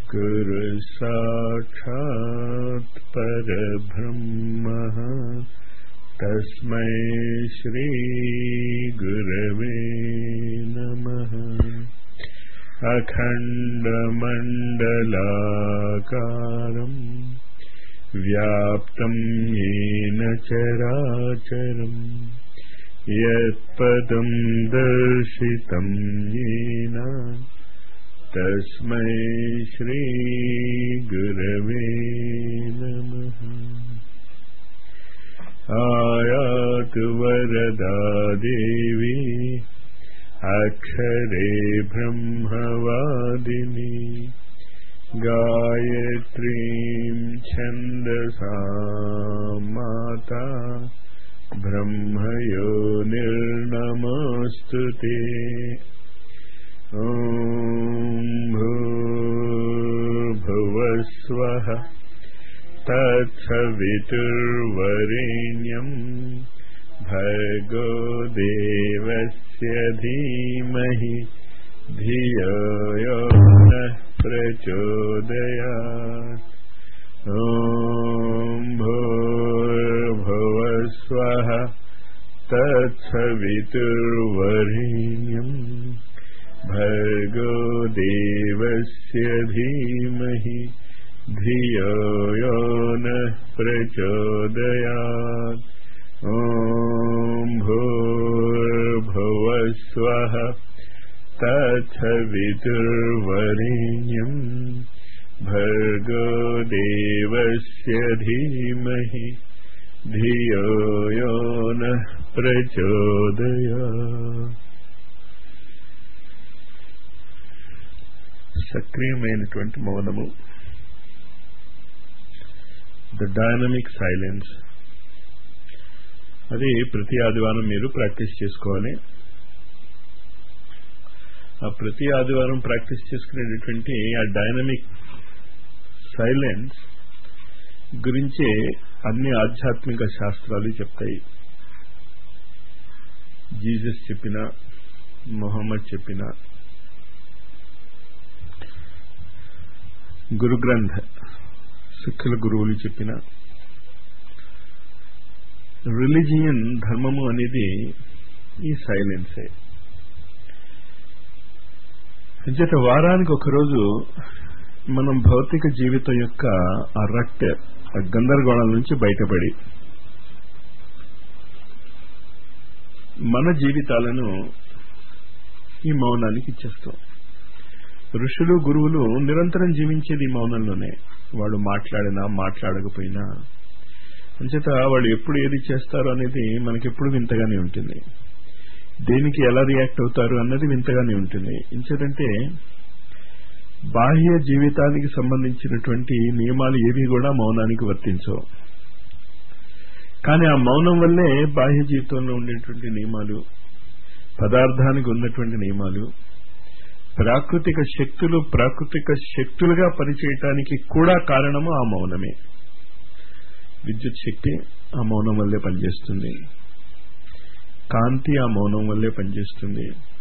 गुरु साक्षात् परब्रह्मः तस्मै श्रीगुरवे नमः अखण्डमण्डलाकारम् व्याप्तं येन चराचरम् यत्पदं दर्शितं येन तस्मै श्रीगुरवे नमः आयातु वरदा देवी अक्षरे ब्रह्मवादिनी गायत्रीं छन्दसा माता ब्रह्मयो निर्नमोऽस्तु ते ॐ भूर्भुवस्वः तत्सवितुर्वरेण्यम् भर्गो देवस्य धीमहि धियो यो नः प्रचोदयात् ॐ भूर्भुवस्वः तत्सवितुर्वरेण्यम् भर्गो देवस्य धीमहि धियो यो नः प्रचोदयात् ॐ भूर्भुवस्वः तत्सवितुर्वरेण्यम् भर्गो देवस्य धीमहि धियो यो नः प्रचोदयात् సక్రియమైనటువంటి మౌనము ద డైనమిక్ సైలెన్స్ అది ప్రతి ఆదివారం మీరు ప్రాక్టీస్ చేసుకోవాలి ఆ ప్రతి ఆదివారం ప్రాక్టీస్ చేసుకునేటటువంటి ఆ డైనమిక్ సైలెన్స్ గురించే అన్ని ఆధ్యాత్మిక శాస్త్రాలు చెప్తాయి జీసస్ చెప్పిన మొహమ్మద్ చెప్పిన గురు గ్రంథ సిక్కుల గురువులు చెప్పిన రిలీజియన్ ధర్మము అనేది ఈ సైలెన్సే అంచేత వారానికి ఒకరోజు మనం భౌతిక జీవితం యొక్క ఆ రట్ ఆ గందరగోళం నుంచి బయటపడి మన జీవితాలను ఈ మౌనానికి ఇచ్చేస్తాం ఋషులు గురువులు నిరంతరం జీవించేది ఈ మౌనంలోనే వాడు మాట్లాడినా మాట్లాడకపోయినా అంచేత వాళ్ళు ఎప్పుడు ఏది చేస్తారు అనేది మనకెప్పుడు వింతగానే ఉంటుంది దేనికి ఎలా రియాక్ట్ అవుతారు అన్నది వింతగానే ఉంటుంది ఇంచేతంటే బాహ్య జీవితానికి సంబంధించినటువంటి నియమాలు ఏవి కూడా మౌనానికి వర్తించవు కానీ ఆ మౌనం వల్లే బాహ్య జీవితంలో ఉండేటువంటి నియమాలు పదార్థానికి ఉన్నటువంటి నియమాలు ప్రాకృతిక శక్తులు ప్రాకృతిక శక్తులుగా పనిచేయటానికి కూడా కారణము ఆ మౌనమే విద్యుత్ శక్తి ఆ మౌనం వల్లే పనిచేస్తుంది కాంతి ఆ మౌనం వల్లే పనిచేస్తుంది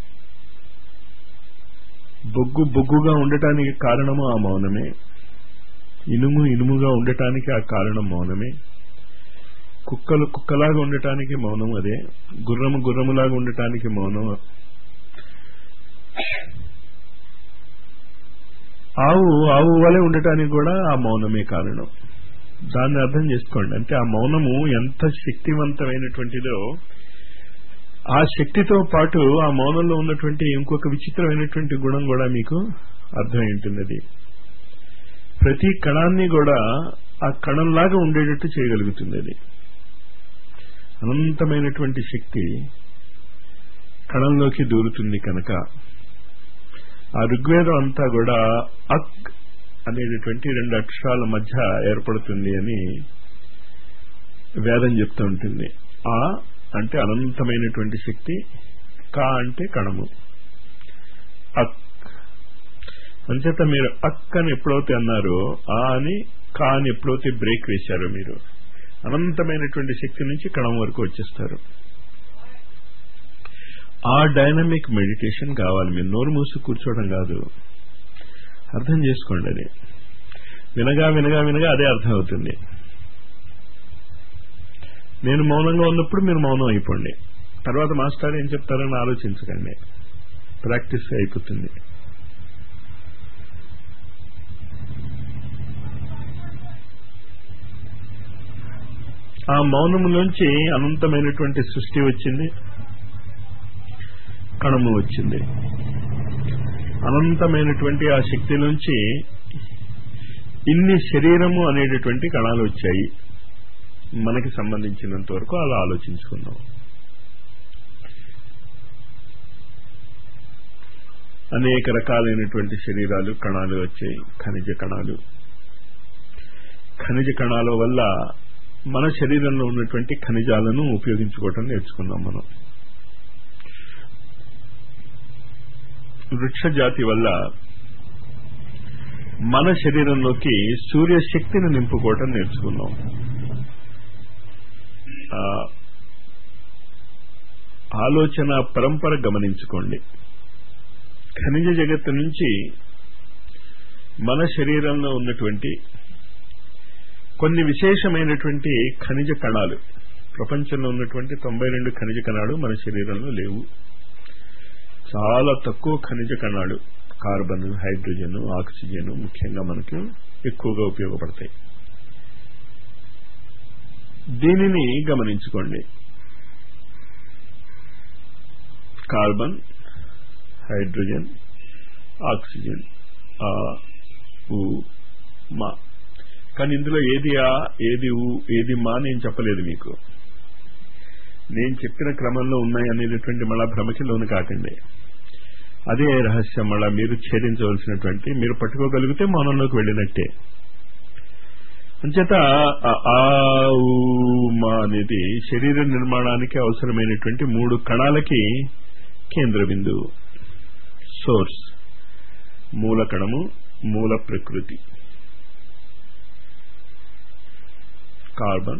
బొగ్గు బొగ్గుగా ఉండటానికి కారణము ఆ మౌనమే ఇనుము ఇనుముగా ఉండటానికి ఆ కారణం మౌనమే కుక్కలు కుక్కలాగా ఉండటానికి మౌనం అదే గుర్రము గుర్రములాగా ఉండటానికి మౌనం ఆవు ఆవు వలె ఉండటానికి కూడా ఆ మౌనమే కారణం దాన్ని అర్థం చేసుకోండి అంటే ఆ మౌనము ఎంత శక్తివంతమైనటువంటిదో ఆ శక్తితో పాటు ఆ మౌనంలో ఉన్నటువంటి ఇంకొక విచిత్రమైనటువంటి గుణం కూడా మీకు అర్థమై ఉంటుంది అది ప్రతి కణాన్ని కూడా ఆ కణంలాగా ఉండేటట్టు చేయగలుగుతుంది అది అనంతమైనటువంటి శక్తి కణంలోకి దూరుతుంది కనుక ఆ ఋగ్వేదం అంతా కూడా అక్ అనేటటువంటి రెండు అక్షరాల మధ్య ఏర్పడుతుంది అని వేదం చెప్తూ ఉంటుంది ఆ అంటే అనంతమైనటువంటి శక్తి కా అంటే కణము అక్ అంచేత మీరు అక్ అని ఎప్పుడైతే అన్నారో ఆ అని కా అని ఎప్పుడైతే బ్రేక్ వేశారో మీరు అనంతమైనటువంటి శక్తి నుంచి కణం వరకు వచ్చేస్తారు ఆ డైనమిక్ మెడిటేషన్ కావాలి మీరు నోరు మూసి కూర్చోవడం కాదు అర్థం చేసుకోండి అది వినగా వినగా వినగా అదే అర్థం అవుతుంది నేను మౌనంగా ఉన్నప్పుడు మీరు మౌనం అయిపోండి తర్వాత మాస్టర్ ఏం చెప్తారని ఆలోచించకండి ప్రాక్టీస్ అయిపోతుంది ఆ మౌనములోంచి అనంతమైనటువంటి సృష్టి వచ్చింది కణము వచ్చింది అనంతమైనటువంటి ఆ శక్తి నుంచి ఇన్ని శరీరము అనేటటువంటి కణాలు వచ్చాయి మనకి సంబంధించినంత వరకు అలా ఆలోచించుకుందాం అనేక రకాలైనటువంటి శరీరాలు కణాలు వచ్చాయి ఖనిజ కణాలు ఖనిజ కణాల వల్ల మన శరీరంలో ఉన్నటువంటి ఖనిజాలను ఉపయోగించుకోవటం నేర్చుకున్నాం మనం వృక్ష జాతి వల్ల మన శరీరంలోకి సూర్యశక్తిని నింపుకోవటం నేర్చుకున్నాం ఆలోచన పరంపర గమనించుకోండి ఖనిజ జగత్తు నుంచి మన శరీరంలో ఉన్నటువంటి కొన్ని విశేషమైనటువంటి ఖనిజ కణాలు ప్రపంచంలో ఉన్నటువంటి తొంభై రెండు ఖనిజ కణాలు మన శరీరంలో లేవు చాలా తక్కువ ఖనిజ కణాలు కార్బన్ హైడ్రోజన్ ఆక్సిజన్ ముఖ్యంగా మనకు ఎక్కువగా ఉపయోగపడతాయి దీనిని గమనించుకోండి కార్బన్ హైడ్రోజన్ ఆక్సిజన్ ఆ ఊ మా కానీ ఇందులో ఏది ఆ ఏది ఊ ఏది మా నేను చెప్పలేదు మీకు నేను చెప్పిన క్రమంలో ఉన్నాయి అనేటటువంటి మళ్ళా భ్రమకి లోను కాకండి అదే రహస్యం మళ్ళా మీరు ఛేదించవలసినటువంటి మీరు పట్టుకోగలిగితే మౌనంలోకి వెళ్ళినట్టే అంచేత ఆ ఊ మా అనేది శరీర నిర్మాణానికి అవసరమైనటువంటి మూడు కణాలకి కేంద్ర బిందువు సోర్స్ మూల కణము మూల ప్రకృతి కార్బన్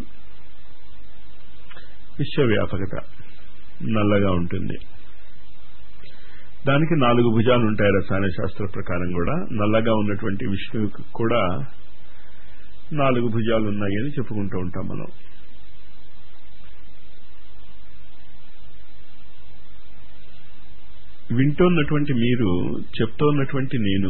విశ్వవ్యాపకత నల్లగా ఉంటుంది దానికి నాలుగు భుజాలు ఉంటాయి రసాయన శాస్త్ర ప్రకారం కూడా నల్లగా ఉన్నటువంటి విష్ణువుకి కూడా నాలుగు భుజాలు ఉన్నాయి అని చెప్పుకుంటూ ఉంటాం మనం వింటున్నటువంటి మీరు చెప్తున్నటువంటి నేను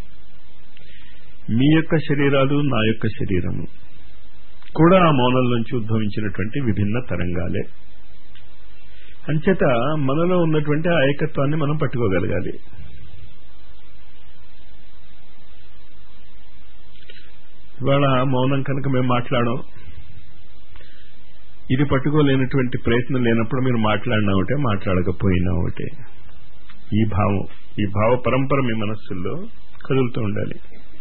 మీ యొక్క శరీరాలు నా యొక్క శరీరము కూడా ఆ మౌనం నుంచి ఉద్భవించినటువంటి విభిన్న తరంగాలే అంచేత మనలో ఉన్నటువంటి ఆ ఏకత్వాన్ని మనం పట్టుకోగలగాలి ఇవాళ మౌనం కనుక మేము మాట్లాడడం ఇది పట్టుకోలేనటువంటి ప్రయత్నం లేనప్పుడు మీరు మాట్లాడినా ఒకటే మాట్లాడకపోయినా ఒకటే ఈ భావం ఈ భావ పరంపర మీ మనస్సుల్లో కదులుతూ ఉండాలి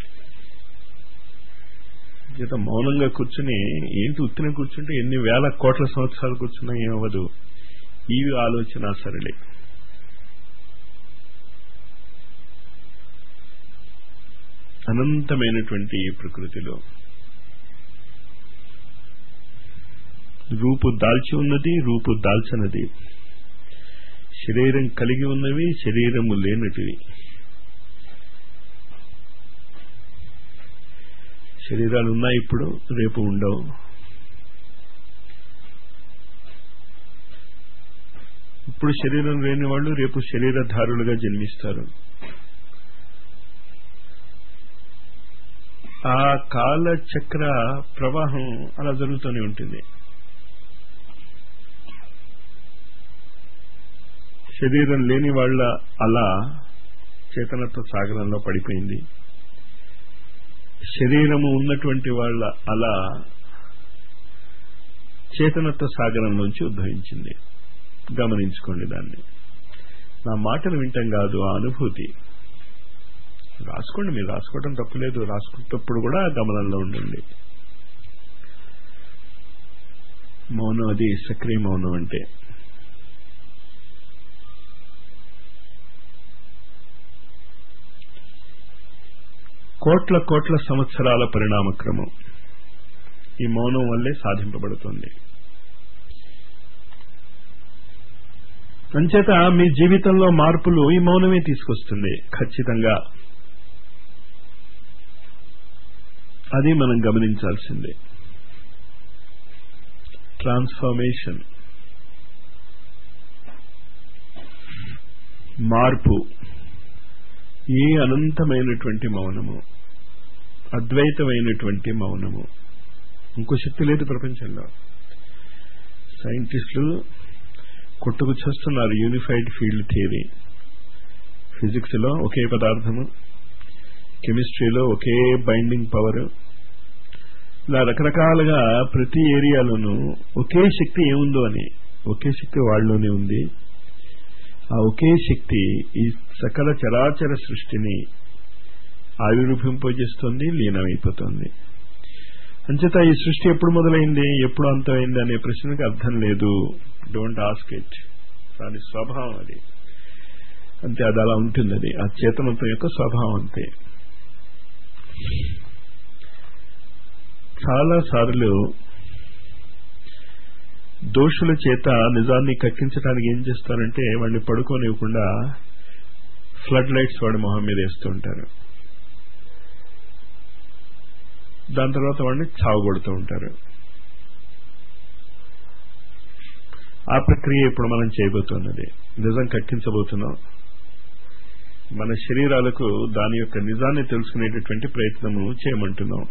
చేత మౌనంగా కూర్చుని ఏంటి ఉత్తిన కూర్చుంటే ఎన్ని వేల కోట్ల సంవత్సరాలు కూర్చున్నా ఏమవ్వదు ఈ ఆలోచన సరళి అనంతమైనటువంటి ఈ ప్రకృతిలో రూపు దాల్చి ఉన్నది రూపు దాల్చనది శరీరం కలిగి ఉన్నవి శరీరము లేనటివి శరీరాలు ఉన్నాయి ఇప్పుడు రేపు ఉండవు ఇప్పుడు శరీరం లేని వాళ్ళు రేపు శరీరధారులుగా జన్మిస్తారు ఆ కాల చక్ర ప్రవాహం అలా జరుగుతూనే ఉంటుంది శరీరం లేని వాళ్ళ అలా చేతనత్వ సాగరంలో పడిపోయింది శరీరము ఉన్నటువంటి వాళ్ళ అలా చేతనత్వ సాగరంలోంచి ఉద్భవించింది గమనించుకోండి దాన్ని నా మాటలు వింటాం కాదు ఆ అనుభూతి రాసుకోండి మీరు రాసుకోవడం తప్పులేదు రాసుకున్నప్పుడు కూడా గమనంలో ఉండండి మౌనం అది సక్రియ మౌనం అంటే కోట్ల కోట్ల సంవత్సరాల పరిణామక్రమం ఈ మౌనం వల్లే సాధింపబడుతుంది అంచేత మీ జీవితంలో మార్పులు ఈ మౌనమే తీసుకొస్తుంది ఖచ్చితంగా అది మనం గమనించాల్సిందే ట్రాన్స్ఫర్మేషన్ మార్పు ఏ అనంతమైనటువంటి మౌనము అద్వైతమైనటువంటి మౌనము ఇంకో శక్తి లేదు ప్రపంచంలో సైంటిస్టులు కొట్టుకు చేస్తున్నారు యూనిఫైడ్ ఫీల్డ్ థియరీ ఫిజిక్స్ లో ఒకే పదార్థము కెమిస్ట్రీలో ఒకే బైండింగ్ పవర్ ఇలా రకరకాలుగా ప్రతి ఏరియాలోనూ ఒకే శక్తి ఏముందో అని ఒకే శక్తి వాళ్ళలోనే ఉంది ఆ ఒకే శక్తి ఈ సకల చరాచర సృష్టిని ఆవిర్భింపజేస్తుంది లీనమైపోతుంది అంచేత ఈ సృష్టి ఎప్పుడు మొదలైంది ఎప్పుడు అంతమైంది అనే ప్రశ్నకు అర్థం లేదు డోంట్ ఆస్క్ ఇట్ దాని స్వభావం అది అంతే అది అలా ఉంటుంది అది ఆ చేతనత్వం యొక్క స్వభావం అంతే చాలా సార్లు దోషుల చేత నిజాన్ని కక్కించడానికి ఏం చేస్తారంటే వాడిని పడుకోనివ్వకుండా ఫ్లడ్ లైట్స్ వాడి మొహం మీద వేస్తూ ఉంటారు దాని తర్వాత వాడిని చావగొడుతూ ఉంటారు ఆ ప్రక్రియ ఇప్పుడు మనం చేయబోతున్నది నిజం కక్కించబోతున్నాం మన శరీరాలకు దాని యొక్క నిజాన్ని తెలుసుకునేటటువంటి ప్రయత్నము చేయమంటున్నాం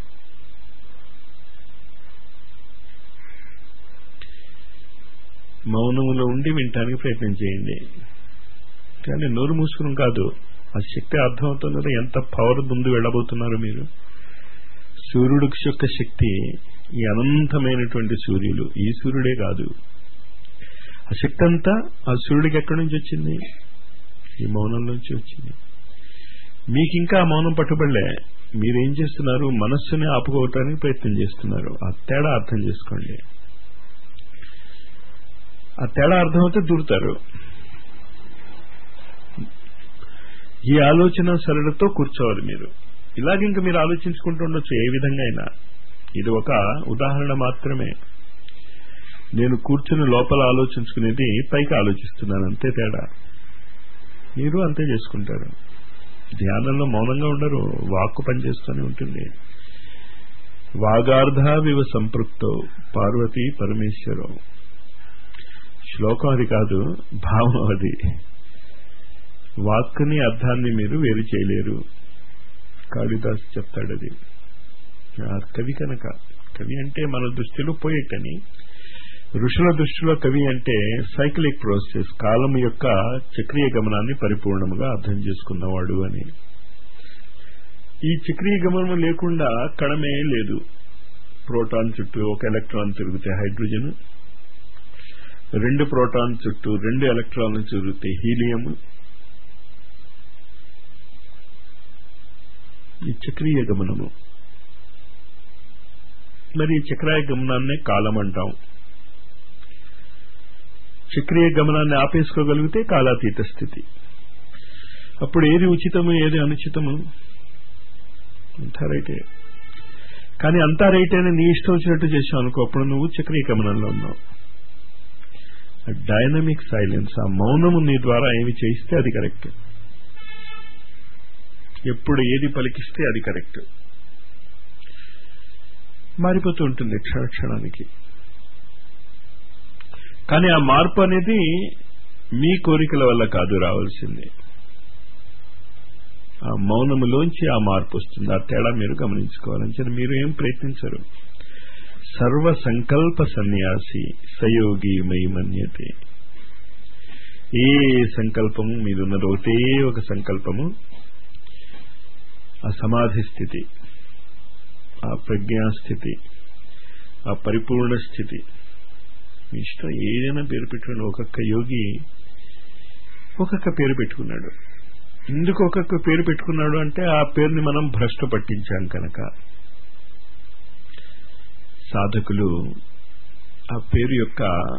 మౌనములో ఉండి వినటానికి ప్రయత్నం చేయండి కానీ నోరు మూసుకుని కాదు ఆ శక్తి అర్థమవుతున్నది ఎంత పవర్ ముందు వెళ్ళబోతున్నారు మీరు సూర్యుడి యొక్క శక్తి ఈ అనంతమైనటువంటి సూర్యులు ఈ సూర్యుడే కాదు ఆ శక్తి అంతా ఆ సూర్యుడికి ఎక్కడి నుంచి వచ్చింది ఈ మౌనం నుంచి వచ్చింది మీకు ఇంకా ఆ మౌనం పట్టుబడలే మీరేం చేస్తున్నారు మనస్సుని ఆపుకోవటానికి ప్రయత్నం చేస్తున్నారు ఆ తేడా అర్థం చేసుకోండి ఆ తేడా అర్థమైతే దూరుతారు ఈ ఆలోచన సరళతో కూర్చోవాలి మీరు ఇలాగ ఇంకా మీరు ఆలోచించుకుంటూ ఉండొచ్చు ఏ విధంగా అయినా ఇది ఒక ఉదాహరణ మాత్రమే నేను కూర్చుని లోపల ఆలోచించుకునేది పైకి ఆలోచిస్తున్నాను అంతే తేడా మీరు అంతే చేసుకుంటారు ధ్యానంలో మౌనంగా ఉండరు వాక్కు పనిచేస్తూనే ఉంటుంది వాగార్ధ వివ సంపృక్తో పార్వతి పరమేశ్వరం శ్లోకం అది కాదు భావం అది వాక్కుని అర్థాన్ని మీరు వేరు చేయలేరు కాళిదాస్ చెప్తాడు అది కవి కనుక కవి అంటే మన దృష్టిలో పోయేటని ఋషుల దృష్టిలో కవి అంటే సైక్లిక్ ప్రాసెస్ కాలం యొక్క చక్రీయ గమనాన్ని పరిపూర్ణముగా అర్థం చేసుకున్నవాడు అని ఈ చక్రీయ గమనం లేకుండా కణమే లేదు ప్రోటాన్ చుట్టూ ఒక ఎలక్ట్రాన్ తిరిగితే హైడ్రోజన్ రెండు ప్రోటాన్ చుట్టూ రెండు ఎలక్ట్రాన్లు తిరిగితే హీలియం ఈ చక్రీయ గమనము మరి ఈ చక్రాయ గమనాన్నే కాలం అంటాం చక్రీయ గమనాన్ని ఆపేసుకోగలిగితే కాలాతీత స్థితి అప్పుడు ఏది ఉచితము ఏది అనుచితము అంతా రైటే కానీ అంతా రైటే అని నీ ఇష్టం వచ్చినట్టు చేసావు అనుకో అప్పుడు నువ్వు చక్రీయ గమనంలో ఉన్నావు డైనమిక్ సైలెన్స్ ఆ మౌనము నీ ద్వారా ఏమి చేయిస్తే అది కరెక్ట్ ఎప్పుడు ఏది పలికిస్తే అది కరెక్ట్ మారిపోతూ ఉంటుంది క్షణ క్షణానికి కానీ ఆ మార్పు అనేది మీ కోరికల వల్ల కాదు రావాల్సింది ఆ మౌనములోంచి ఆ మార్పు వస్తుంది ఆ తేడా మీరు గమనించుకోవాలని మీరు ఏం ప్రయత్నించరు సర్వ సంకల్ప సన్యాసి సయోగి మయమన్యతే ఏ సంకల్పము మీదున్నదో ఒకటే ఒక సంకల్పము ఆ సమాధి స్థితి ఆ ప్రజ్ఞాస్థితి ఆ పరిపూర్ణ స్థితి మీ ఇష్టం ఏదైనా పేరు పెట్టుకుని ఒక్కొక్క యోగి ఒక్కొక్క పేరు పెట్టుకున్నాడు ఎందుకు ఒక్కొక్క పేరు పెట్టుకున్నాడు అంటే ఆ పేరుని మనం భ్రష్టు పట్టించాం కనుక సాధకులు ఆ పేరు యొక్క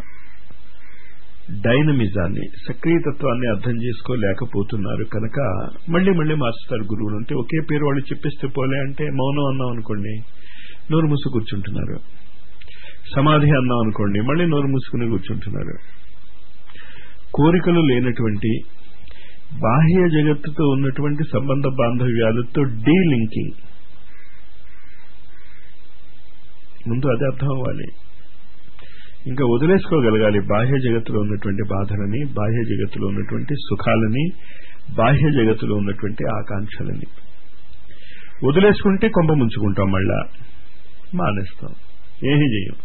డైనమిజాన్ని సక్రియతత్వాన్ని అర్థం చేసుకోలేకపోతున్నారు కనుక మళ్ళీ మళ్ళీ మార్చుతారు గురువులు అంటే ఒకే పేరు వాళ్ళు చెప్పేస్తే పోలే అంటే మౌనం అన్నాం అనుకోండి నోరు మూసు కూర్చుంటున్నారు సమాధి అన్నాం అనుకోండి మళ్ళీ నోరు మూసుకుని కూర్చుంటున్నారు కోరికలు లేనటువంటి బాహ్య జగత్తుతో ఉన్నటువంటి సంబంధ బాంధవ్యాలతో డీలింకింగ్ ముందు అది అర్థం అవ్వాలి ఇంకా వదిలేసుకోగలగాలి బాహ్య జగత్తులో ఉన్నటువంటి బాధలని బాహ్య జగత్తులో ఉన్నటువంటి సుఖాలని బాహ్య జగత్తులో ఉన్నటువంటి ఆకాంక్షలని వదిలేసుకుంటే కొంప ముంచుకుంటాం మళ్ళా మానేస్తాం ఏమీ చేయం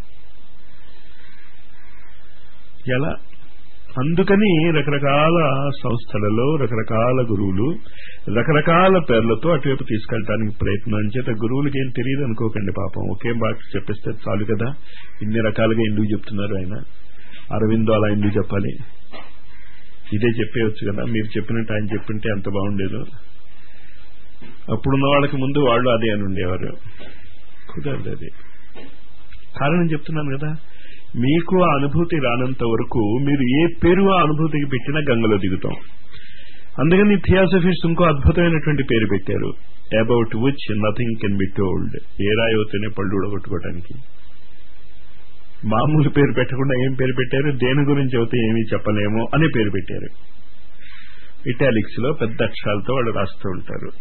ఎలా అందుకని రకరకాల సంస్థలలో రకరకాల గురువులు రకరకాల పేర్లతో అటువైపు తీసుకెళ్ళడానికి ప్రయత్నం చేత గురువులకి ఏం తెలియదు అనుకోకండి పాపం ఒకే మాట చెప్పేస్తే చాలు కదా ఇన్ని రకాలుగా ఎందుకు చెప్తున్నారు ఆయన అరవిందో అలా ఎందుకు చెప్పాలి ఇదే చెప్పేయచ్చు కదా మీరు చెప్పినట్టు ఆయన చెప్పింటే ఎంత బాగుండేదో అప్పుడున్న వాళ్ళకి ముందు వాళ్ళు అదే అని ఉండేవారు కుదరదు అది కారణం చెప్తున్నాను కదా మీకు ఆ అనుభూతి రానంత వరకు మీరు ఏ పేరు ఆ అనుభూతికి పెట్టినా గంగలో దిగుతాం అందుకని థియాసఫిస్ట్ ఇంకో అద్భుతమైనటువంటి పేరు పెట్టారు about which nothing can be told ఏ రాయవుతూనే పళ్ళు ఉడగొట్టుకోవడానికి మామూలు పేరు పెట్టకుండా ఏం పేరు పెట్టారు దేని గురించి అయితే ఏమీ చెప్పలేమో అనే పేరు పెట్టారు ఇటాలిక్స్ లో పెద్ద అక్షరాలతో వాళ్ళు రాస్తూ ఉంటారు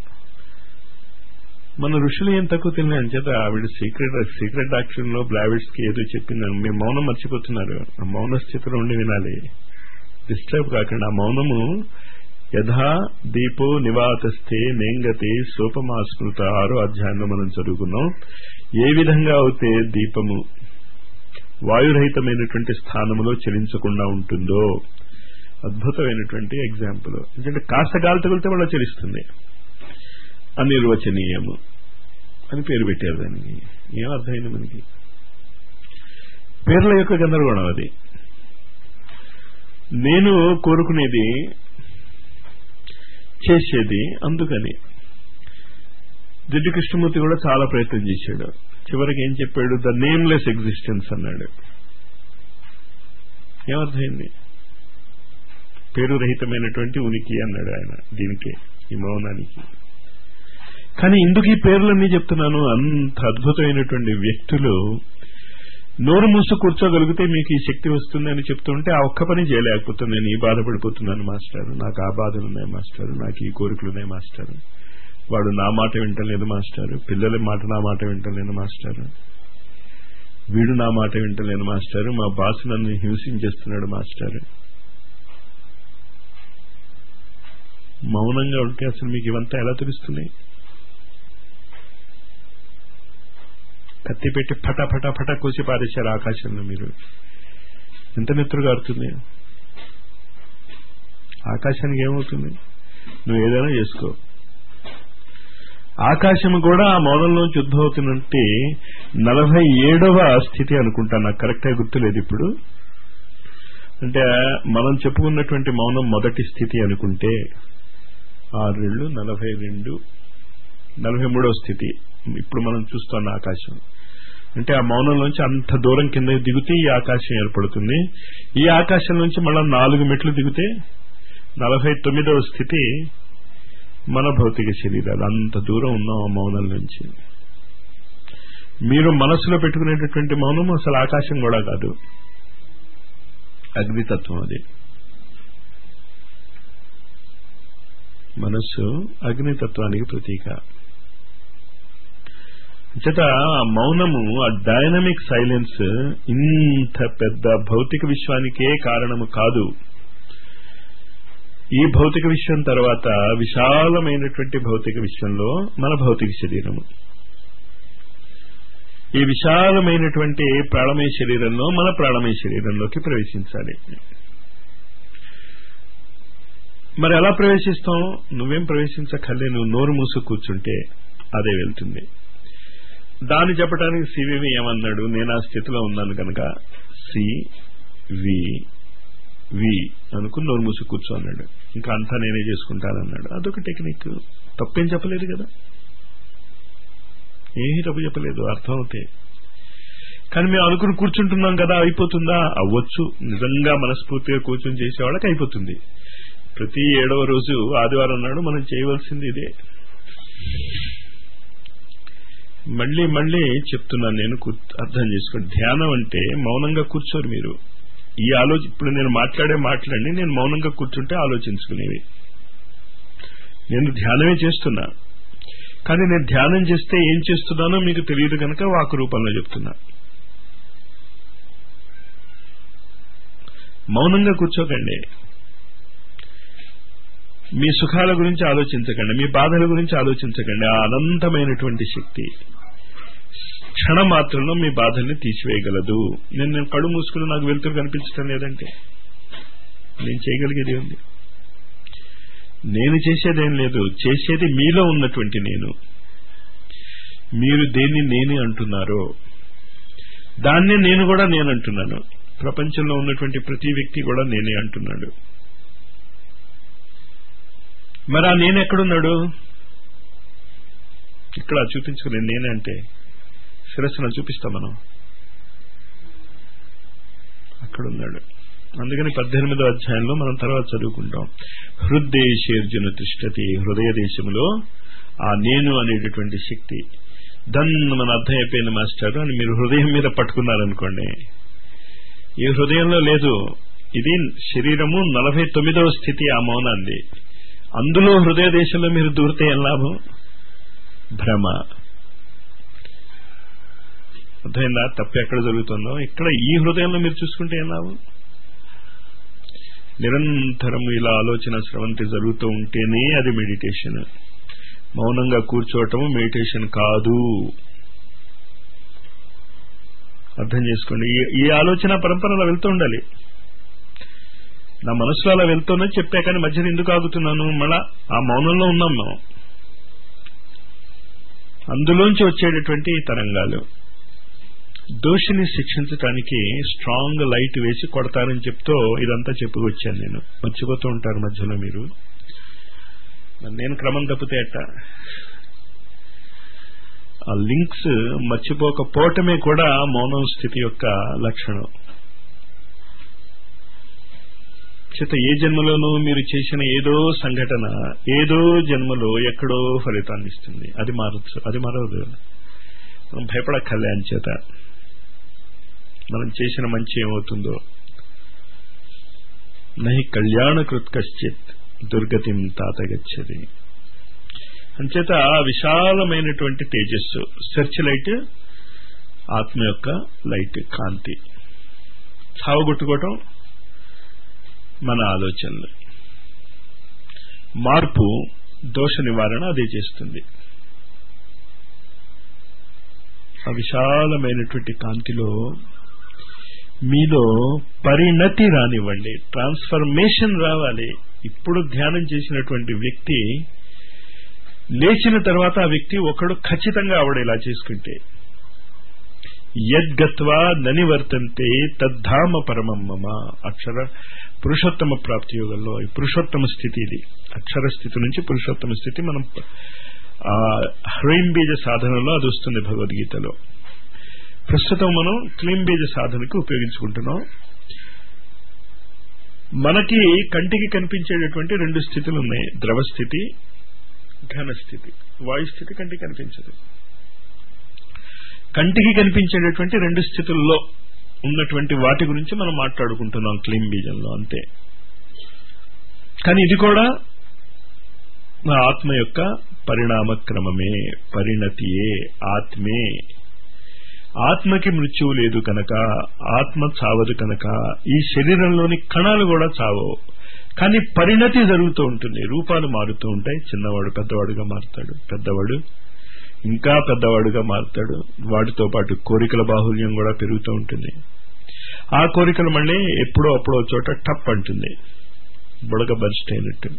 మన ఋషులు ఏం తక్కువ తిన్నాయి చేత ఆవిడ సీక్రెట్ సీక్రెట్ యాక్షన్ లో బ్లావిడ్స్ కి ఏదో చెప్పిందని మేము మౌనం మర్చిపోతున్నారు ఆ మౌన స్థితిలో ఉండి వినాలి డిస్టర్బ్ కాకుండా ఆ మౌనము యథా దీపో నివాతస్థే నేంగతి సోపమాస్మృత ఆరో అధ్యాయంలో మనం చదువుకున్నాం ఏ విధంగా అయితే దీపము వాయురహితమైనటువంటి స్థానములో చలించకుండా ఉంటుందో అద్భుతమైనటువంటి ఎగ్జాంపుల్ ఎందుకంటే కాస్త గాలి తగిలితే వాళ్ళ చలిస్తుంది అనిర్వచనీయము అని పేరు పెట్టారు దానికి ఏం అర్థమైంది మనకి పేర్ల యొక్క గందరగోళం అది నేను కోరుకునేది చేసేది అందుకని జిడ్డు కృష్ణమూర్తి కూడా చాలా ప్రయత్నం చేశాడు చివరికి ఏం చెప్పాడు ద నేమ్లెస్ ఎగ్జిస్టెన్స్ అన్నాడు ఏమర్థమైంది పేరు రహితమైనటువంటి ఉనికి అన్నాడు ఆయన దీనికి ఈ మౌనానికి కానీ ఇందుకు ఈ పేర్లన్నీ చెప్తున్నాను అంత అద్భుతమైనటువంటి వ్యక్తులు నోరు మూసు కూర్చోగలిగితే మీకు ఈ శక్తి వస్తుందని చెప్తుంటే ఆ ఒక్క పని చేయలేకపోతే నేను ఈ బాధపడిపోతున్నాను మాస్టర్ నాకు ఆ బాధలు ఉన్నాయి మాస్టర్ నాకు ఈ కోరికలు ఉన్నాయి మాస్టర్ వాడు నా మాట వింటలేదు మాస్టర్ పిల్లల మాట నా మాట వింటలేను మాస్టర్ వీడు నా మాట వింటలేను మాస్టర్ మా బాస్ నన్ను హింసించేస్తున్నాడు మాస్టర్ మౌనంగా ఉంటే అసలు మీకు ఇవంతా ఎలా తెలుస్తున్నాయి కత్తి పెట్టి ఫట ఫట ఫట కోసి పారేశారు ఆకాశంలో మీరు ఎంత నెత్తురు గారుతుంది ఆకాశానికి ఏమవుతుంది నువ్వు ఏదైనా చేసుకో ఆకాశం కూడా ఆ మౌనంలోంచి ఉద్భవతున్నట్టే నలభై ఏడవ స్థితి అనుకుంటా నాకు కరెక్ట్గా గుర్తులేదు ఇప్పుడు అంటే మనం చెప్పుకున్నటువంటి మౌనం మొదటి స్థితి అనుకుంటే ఆరేళ్ళు నలభై రెండు నలభై మూడవ స్థితి ఇప్పుడు మనం చూస్తున్న ఆకాశం అంటే ఆ మౌనంలోంచి అంత దూరం కింద దిగితే ఈ ఆకాశం ఏర్పడుతుంది ఈ ఆకాశం నుంచి మళ్ళా నాలుగు మెట్లు దిగితే నలభై తొమ్మిదవ స్థితి మన భౌతిక శరీరాలు అంత దూరం ఉన్నాం ఆ మౌనం నుంచి మీరు మనసులో పెట్టుకునేటటువంటి మౌనం అసలు ఆకాశం కూడా కాదు అగ్నితత్వం అది మనస్సు అగ్నితత్వానికి ప్రతీక చేత మౌనము ఆ డైనమిక్ సైలెన్స్ ఇంత పెద్ద భౌతిక విశ్వానికే కారణము కాదు ఈ భౌతిక విశ్వం తర్వాత విశాలమైనటువంటి భౌతిక విశ్వంలో మన భౌతిక శరీరము ఈ విశాలమైనటువంటి ప్రాణమయ శరీరంలో మన ప్రాణమయ శరీరంలోకి ప్రవేశించాలి మరి ఎలా ప్రవేశిస్తాం నువ్వేం ప్రవేశించక్కర్లే నువ్వు నోరు మూసు కూర్చుంటే అదే వెళ్తుంది దాన్ని చెప్పడానికి సివివి ఏమన్నాడు నేను ఆ స్థితిలో ఉన్నాను కనుక సి వి వి అనుకుని నోరు మూసి కూర్చో అన్నాడు ఇంకా అంతా నేనే చేసుకుంటానన్నాడు అదొక టెక్నిక్ తప్పేం చెప్పలేదు కదా ఏమీ తప్పు చెప్పలేదు అర్థం అవుతాయి కానీ మేము అనుకుని కూర్చుంటున్నాం కదా అయిపోతుందా అవ్వచ్చు నిజంగా మనస్ఫూర్తిగా కూర్చొని చేసేవాళ్ళకి అయిపోతుంది ప్రతి ఏడవ రోజు ఆదివారం నాడు మనం చేయవలసింది ఇదే మళ్ళీ మళ్ళీ చెప్తున్నాను నేను అర్థం చేసుకోండి ధ్యానం అంటే మౌనంగా కూర్చోరు మీరు ఈ ఆలోచన ఇప్పుడు నేను మాట్లాడే మాట్లాడి నేను మౌనంగా కూర్చుంటే ఆలోచించుకునేవి నేను ధ్యానమే చేస్తున్నా కానీ నేను ధ్యానం చేస్తే ఏం చేస్తున్నానో మీకు తెలియదు కనుక వాకు రూపంలో చెప్తున్నా మౌనంగా కూర్చోకండి మీ సుఖాల గురించి ఆలోచించకండి మీ బాధల గురించి ఆలోచించకండి ఆ అనంతమైనటువంటి శక్తి క్షణ మాత్రంలో మీ బాధల్ని తీసివేయగలదు నేను నేను కళ్ళు మూసుకుని నాకు వెలుతురు కనిపించడం లేదంటే నేను చేయగలిగేది ఉంది నేను చేసేదేం లేదు చేసేది మీలో ఉన్నటువంటి నేను మీరు దేన్ని నేనే అంటున్నారో దాన్నే నేను కూడా నేను అంటున్నాను ప్రపంచంలో ఉన్నటువంటి ప్రతి వ్యక్తి కూడా నేనే అంటున్నాడు మరి ఆ నేను ఎక్కడున్నాడు ఇక్కడ చూపించుకునే నేనే అంటే శిరస్సున చూపిస్తా మనం అక్కడున్నాడు అందుకని పద్దెనిమిదో అధ్యాయంలో మనం తర్వాత చదువుకుంటాం హృదయేశేర్జున తిష్టతి హృదయ దేశంలో ఆ నేను అనేటటువంటి శక్తి దన్ మన అర్థం అయిపోయింది మాస్టర్ అని మీరు హృదయం మీద పట్టుకున్నారనుకోండి ఈ హృదయంలో లేదు ఇది శరీరము నలభై తొమ్మిదవ స్థితి ఆ మౌనాన్ని అందులో హృదయ దేశంలో మీరు దూరితే ఏం లాభం భ్రమ అర్థమైందా తప్పు ఎక్కడ జరుగుతుందో ఇక్కడ ఈ హృదయంలో మీరు చూసుకుంటే ఏం లాభం నిరంతరం ఇలా ఆలోచన స్రవంతి జరుగుతూ ఉంటేనే అది మెడిటేషన్ మౌనంగా కూర్చోవటం మెడిటేషన్ కాదు అర్థం చేసుకోండి ఈ ఆలోచన పరంపర అలా వెళ్తూ ఉండాలి నా మనసులో అలా వెళ్తుందని చెప్పా కానీ మధ్యన ఎందుకు ఆగుతున్నాను మళ్ళా ఆ మౌనంలో ఉన్నాం మనం అందులోంచి వచ్చేటటువంటి తరంగాలు దోషిని శిక్షించడానికి స్ట్రాంగ్ లైట్ వేసి కొడతారని చెప్తూ ఇదంతా చెప్పుకొచ్చాను నేను మర్చిపోతూ ఉంటారు మధ్యలో మీరు నేను క్రమం తప్పితే అట్ట ఆ లింక్స్ మర్చిపోకపోవటమే కూడా మౌనం స్థితి యొక్క లక్షణం చేత ఏ జన్మలోనూ మీరు చేసిన ఏదో సంఘటన ఏదో జన్మలో ఎక్కడో ఫలితాన్ని ఇస్తుంది అది మారచ్చు అది మారదు మనం భయపడక్కర్లే అని చేత మనం చేసిన మంచి ఏమవుతుందో నహి కళ్యాణకృత్ కశ్చిత్ దుర్గతిం తాతగచ్చది అంచేత విశాలమైనటువంటి తేజస్సు సెర్చ్ లైట్ ఆత్మ యొక్క లైట్ కాంతి చావగొట్టుకోవటం మన ఆలోచనలు మార్పు దోష నివారణ అదే చేస్తుంది ఆ విశాలమైనటువంటి కాంతిలో మీలో పరిణతి రానివ్వండి ట్రాన్స్ఫర్మేషన్ రావాలి ఇప్పుడు ధ్యానం చేసినటువంటి వ్యక్తి లేచిన తర్వాత ఆ వ్యక్తి ఒకడు ఖచ్చితంగా ఆవిడ ఇలా చేసుకుంటే యద్గత్వా ననివర్తంతే తద్ధామ పరమమ్మ అక్షర పురుషోత్తమ ప్రాప్తి యోగంలో పురుషోత్తమ స్థితి ఇది అక్షర స్థితి నుంచి పురుషోత్తమ స్థితి మనం హ్రీం బీజ సాధనలో అది వస్తుంది భగవద్గీతలో ప్రస్తుతం మనం క్లీం బీజ సాధనకి ఉపయోగించుకుంటున్నాం మనకి కంటికి కనిపించేటటువంటి రెండు స్థితులు ఉన్నాయి ద్రవ స్థితి ఘన స్థితి వాయు స్థితి కంటికి కనిపించదు కంటికి కనిపించేటటువంటి రెండు స్థితుల్లో ఉన్నటువంటి వాటి గురించి మనం మాట్లాడుకుంటున్నాం క్లీం బీజంలో అంతే కానీ ఇది కూడా నా ఆత్మ యొక్క పరిణామ క్రమమే పరిణతియే ఆత్మే ఆత్మకి మృత్యువు లేదు కనుక ఆత్మ చావదు కనుక ఈ శరీరంలోని కణాలు కూడా చావవు కానీ పరిణతి జరుగుతూ ఉంటుంది రూపాలు మారుతూ ఉంటాయి చిన్నవాడు పెద్దవాడుగా మారుతాడు పెద్దవాడు ఇంకా పెద్దవాడుగా మారుతాడు వాటితో పాటు కోరికల బాహుల్యం కూడా పెరుగుతూ ఉంటుంది ఆ కోరికలు మళ్ళీ ఎప్పుడో అప్పుడో చోట టప్ అంటుంది బుడగ బర్స్ట్ అయినట్టు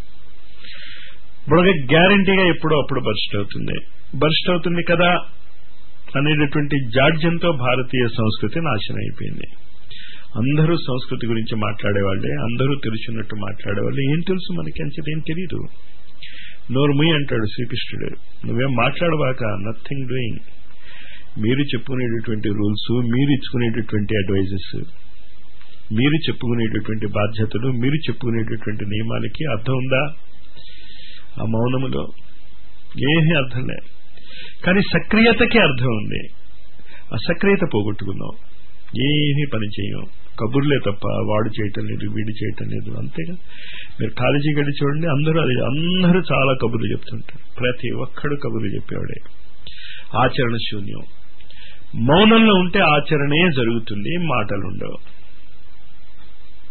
బుడగ గ్యారంటీగా ఎప్పుడో అప్పుడు బర్స్ట్ అవుతుంది బర్స్ట్ అవుతుంది కదా అనేటటువంటి జాడ్యంతో భారతీయ సంస్కృతి నాశనం అయిపోయింది అందరూ సంస్కృతి గురించి మాట్లాడేవాళ్లే అందరూ తెలుసున్నట్టు మాట్లాడేవాళ్ళు ఏం తెలుసు మనకి అంచేది ఏం తెలియదు నోరు ముయ్యి అంటాడు శ్రీకృష్ణుడు నువ్వేం మాట్లాడవాక నథింగ్ డూయింగ్ మీరు చెప్పుకునేటటువంటి రూల్స్ మీరు ఇచ్చుకునేటటువంటి అడ్వైజెస్ మీరు చెప్పుకునేటటువంటి బాధ్యతలు మీరు చెప్పుకునేటటువంటి నియమాలకి అర్థం ఉందా ఆ మౌనములో ఏమీ అర్థం లేదు కానీ సక్రియతకి అర్థం ఉంది ఆ సక్రియత పోగొట్టుకున్నాం ఏమీ పని చేయం కబుర్లే తప్ప వాడు చేయటం లేదు వీడు చేయటం లేదు అంతేగా మీరు కాలేజీ గడి చూడండి అందరూ అది అందరూ చాలా కబుర్లు చెప్తుంటారు ప్రతి ఒక్కడు కబుర్లు చెప్పేవాడే ఆచరణ శూన్యం మౌనంలో ఉంటే ఆచరణే జరుగుతుంది మాటలు ఉండవు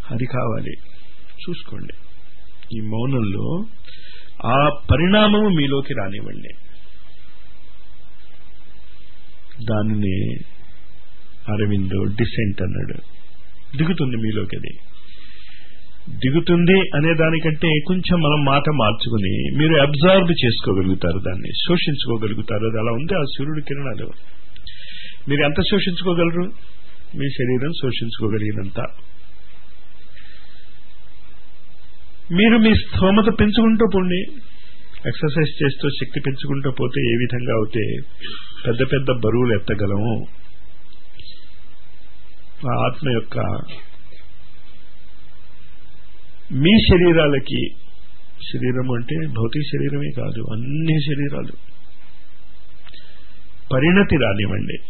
అది కావాలి చూసుకోండి ఈ మౌనంలో ఆ పరిణామము మీలోకి రానివ్వండి దానిని అరవిందో డిసెంట్ అన్నాడు దిగుతుంది మీలోకి అది దిగుతుంది అనే దానికంటే కొంచెం మనం మాట మార్చుకుని మీరు అబ్జర్వ్ చేసుకోగలుగుతారు దాన్ని శోషించుకోగలుగుతారు అది అలా ఉంది ఆ సూర్యుడి కిరణాలు మీరు ఎంత శోషించుకోగలరు మీ శరీరం శోషించుకోగలిగినంత మీరు మీ స్థోమత పెంచుకుంటూ పోండి ఎక్సర్సైజ్ చేస్తూ శక్తి పెంచుకుంటూ పోతే ఏ విధంగా అవుతే పెద్ద పెద్ద బరువులు ఎత్తగలము ఆ ఆత్మ యొక్క మీ శరీరాలకి శరీరం అంటే భౌతిక శరీరమే కాదు అన్ని శరీరాలు పరిణతి రానివ్వండి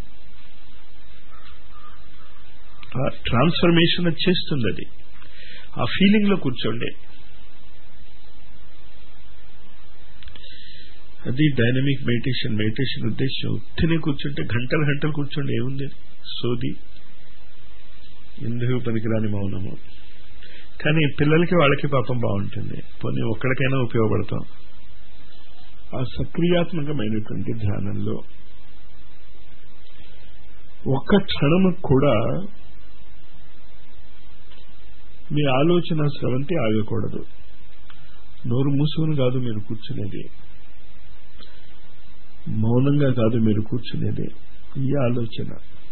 ఆ ట్రాన్స్ఫర్మేషన్ చేస్తుంది అది ఆ ఫీలింగ్ లో కూర్చోండి అది డైనమిక్ మెడిటేషన్ మెడిటేషన్ ఉద్దేశం ఉత్తినే కూర్చుంటే గంటలు గంటలు కూర్చోండి ఏముంది సోది ఎందుకు పనికిరాని మౌనము కానీ పిల్లలకి వాళ్ళకి పాపం బాగుంటుంది పోనీ ఒక్కడికైనా ఉపయోగపడతాం ఆ సక్రియాత్మకమైనటువంటి ధ్యానంలో ఒక్క క్షణము కూడా మీ ఆలోచన స్రవంతి ఆగకూడదు నోరు మూసుకుని కాదు మీరు కూర్చునేది మౌనంగా కాదు మీరు కూర్చునేది ఈ ఆలోచన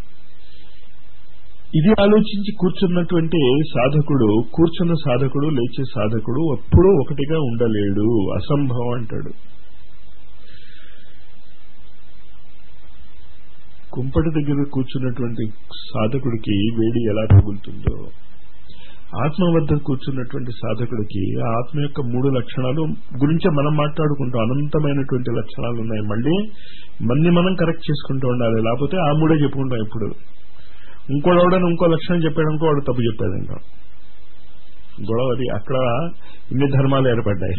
ఇది ఆలోచించి కూర్చున్నటువంటి సాధకుడు కూర్చున్న సాధకుడు లేచే సాధకుడు ఎప్పుడూ ఒకటిగా ఉండలేడు అసంభవం అంటాడు కుంపటి దగ్గర కూర్చున్నటువంటి సాధకుడికి వేడి ఎలా తగులుతుందో ఆత్మ వద్ద కూర్చున్నటువంటి సాధకుడికి ఆ ఆత్మ యొక్క మూడు లక్షణాలు గురించి మనం మాట్లాడుకుంటాం అనంతమైనటువంటి లక్షణాలు ఉన్నాయి మళ్ళీ మన్ని మనం కరెక్ట్ చేసుకుంటూ ఉండాలి లేకపోతే ఆ మూడే చెప్పుకుంటాం ఇప్పుడు ఇంకోడవడని ఇంకో లక్షణం చెప్పాడనుకో వాడు తప్పు చెప్పాడంట గొడవ అది అక్కడ ఇన్ని ధర్మాలు ఏర్పడ్డాయి